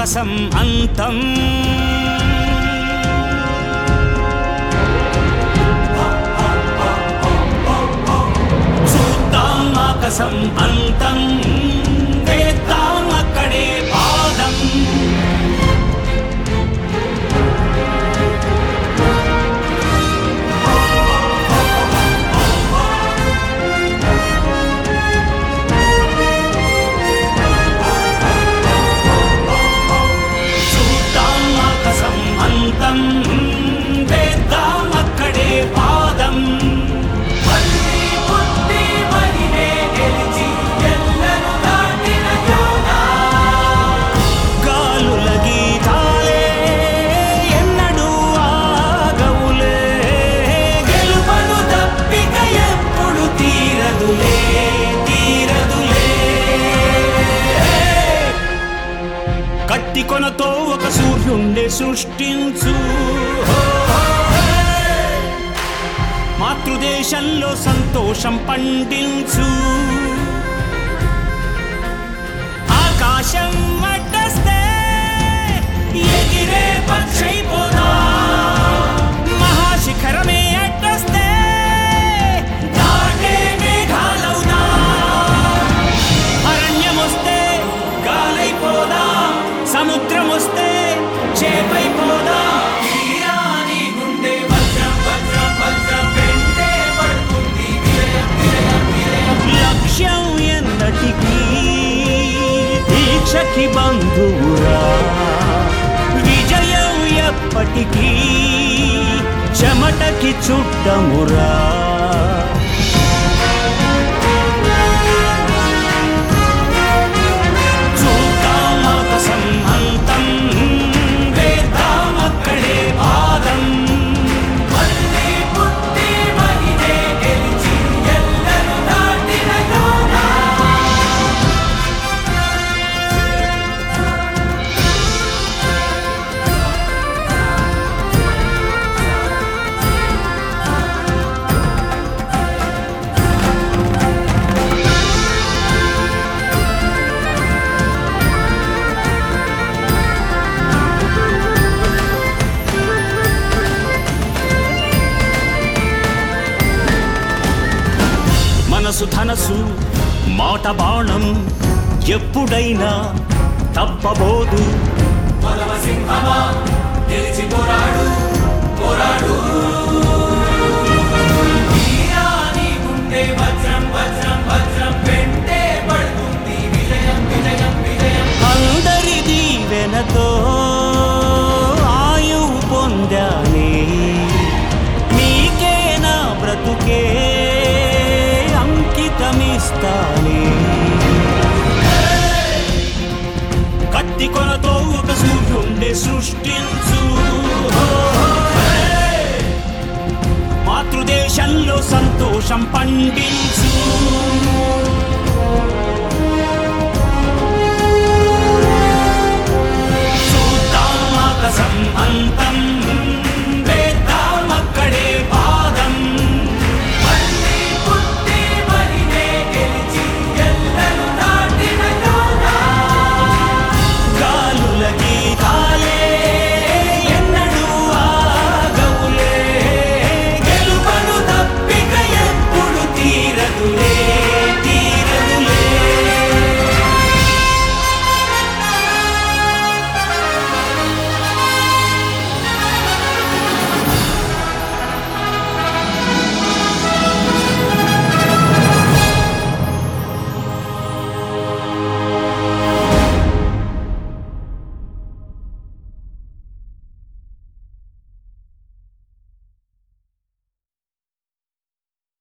ఆకాశం అంతం చూద్దాం ఆకాశం అంతం వేద్దాం అక్కడే పాదం చూద్దాం ఆకాశం అంతం వేద్దాం అక్కడే పాదం మళ్ళీ పుట్టి మహినే గెలిచి ఎల్లను దాటిన యోధా. గాలుల గీతాలే ఎన్నడూ ఆగవులే గెలుపను తప్పిక ఎప్పుడు తీరదులే తీరదులే కత్తి కొనతో ఒక సూర్యుండే సృష్టించు మాతృదేశంలో సంతోషం పండించు ఆకాశం అడ్డస్తే ఎగిరే పక్షైపోదా మహాశిఖరమే అడ్డస్తే దాటే మేఘాలవుదా అరణ్యమొస్తే గాలైపోదా సముద్రం వస్తే చేపైపోదా తీరాని గుండె వజ్రం వజ్రం వజ్రం వెంటే పడుతుంది విలయం విలయం విలయం లక్ష్యం ఎన్నటికీ దీక్షకి బంధువురా విజయం ఎప్పటికీ చెమటకి చుట్టమురా చూద్దాం ఆకాశం అంతం వేద్దాం అక్కడే పాదం మళ్ళీ పుట్టి మహినే గెలిచి ఎల్లను దాటిన యోధా. మనసు ధనసు మాట బాణం ఎప్పుడైనా తప్పబోదు సింహమా గెలిచి పోరాడు పోరాడు తీరాని గుండె వజ్రం వజ్రం వజ్రం వెంటే పడుతుంది విజయం విజయం విజయం అందరి దీవెనతో ఆయువు పొందానే నీకే నా బ్రతుకే అంకితమిస్తానే కత్తి కొనతో ఒక సూర్యుండే సృష్టించు మాతృదేశంలో సంతోషం పండించు